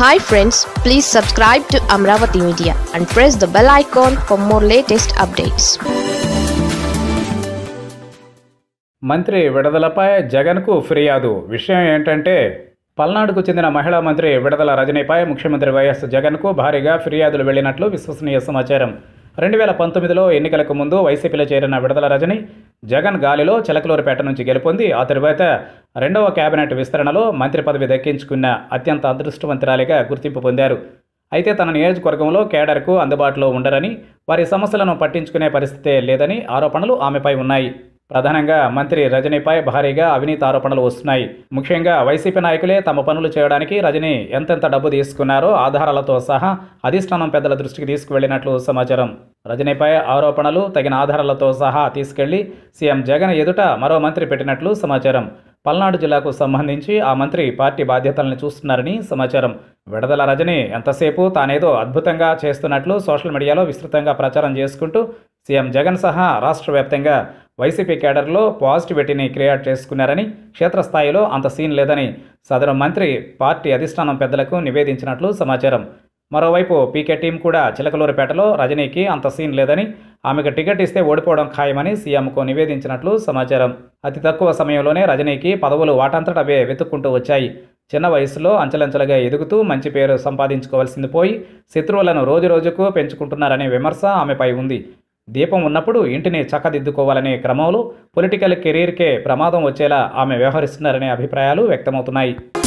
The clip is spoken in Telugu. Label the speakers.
Speaker 1: hi friends please subscribe to Amaravati media and press the bell icon for more latest updates
Speaker 2: మంత్రి విడుదలపై జగన్కు ఫిర్యాదు విషయం ఏంటంటే పల్నాడుకు చెందిన మహిళా మంత్రి విడుదల రజనీపై ముఖ్యమంత్రి వైఎస్ జగన్కు భారీగా ఫిర్యాదులు వెళ్లినట్లు విశ్వసనీయ సమాచారం రెండు వేల పంతొమ్మిదిలో ఎన్నికలకు ముందు వైసీపీలో చేరిన విడుదల రజని జగన్ గాలిలో చిలకలూరుపేట నుంచి గెలుపొంది ఆ తరువాత రెండవ కేబినెట్ విస్తరణలో మంత్రి పదవి దక్కించుకున్న అత్యంత అదృష్టవంతురాలిగా గుర్తింపు పొందారు అయితే తన నియోజకవర్గంలో కేడర్కు అందుబాటులో ఉండరని వారి సమస్యలను పట్టించుకునే పరిస్థితే లేదని ఆరోపణలు ఆమెపై ఉన్నాయి ప్రధానంగా మంత్రి రజనీపై భారీగా అవినీతి ఆరోపణలు వస్తున్నాయి ముఖ్యంగా వైసీపీ నాయకులే తమ పనులు చేయడానికి రజనీ ఎంతెంత డబ్బు తీసుకున్నారో ఆధారాలతో సహా అధిష్టానం పెద్దల దృష్టికి తీసుకువెళ్లినట్లు సమాచారం రజనీపై ఆరోపణలు తగిన ఆధారాలతో సహా తీసుకెళ్లి సీఎం జగన్ ఎదుట మరో మంత్రి పెట్టినట్లు సమాచారం పల్నాడు జిల్లాకు సంబంధించి ఆ మంత్రి పార్టీ బాధ్యతలను చూస్తున్నారని సమాచారం విడదల రజని ఎంతసేపు తానేదో అద్భుతంగా చేస్తున్నట్లు సోషల్ మీడియాలో విస్తృతంగా ప్రచారం చేసుకుంటూ సీఎం జగన్ సహా రాష్ట్ర వ్యాప్తంగా వైసీపీ కేడర్లో పాజిటివిటీని క్రియేట్ చేసుకున్నారని క్షేత్రస్థాయిలో అంత సీన్ లేదని సదరు మంత్రి పార్టీ అధిష్టానం పెద్దలకు నివేదించినట్లు సమాచారం మరోవైపు పీకే టీం కూడా చిలకలూరుపేటలో రజనీకి అంత సీన్ లేదని ఆమెకు టికెట్ ఇస్తే ఓడిపోవడం ఖాయమని సీఎంకు నివేదించినట్లు సమాచారం అతి తక్కువ సమయంలోనే రజనీకి పదవులు వాటంతట అవే వెతుక్కుంటూ వచ్చాయి చిన్న వయసులో అంచెలంచెలుగా ఎదుగుతూ మంచి పేరు సంపాదించుకోవాల్సింది పోయి శత్రువులను రోజురోజుకు పెంచుకుంటున్నారనే విమర్శ ఆమెపై ఉంది దీపం ఉన్నప్పుడు ఇంటిని చక్కదిద్దుకోవాలనే క్రమంలో పొలిటికల్ కెరీర్కే ప్రమాదం వచ్చేలా ఆమె వ్యవహరిస్తున్నారనే అభిప్రాయాలు వ్యక్తమవుతున్నాయి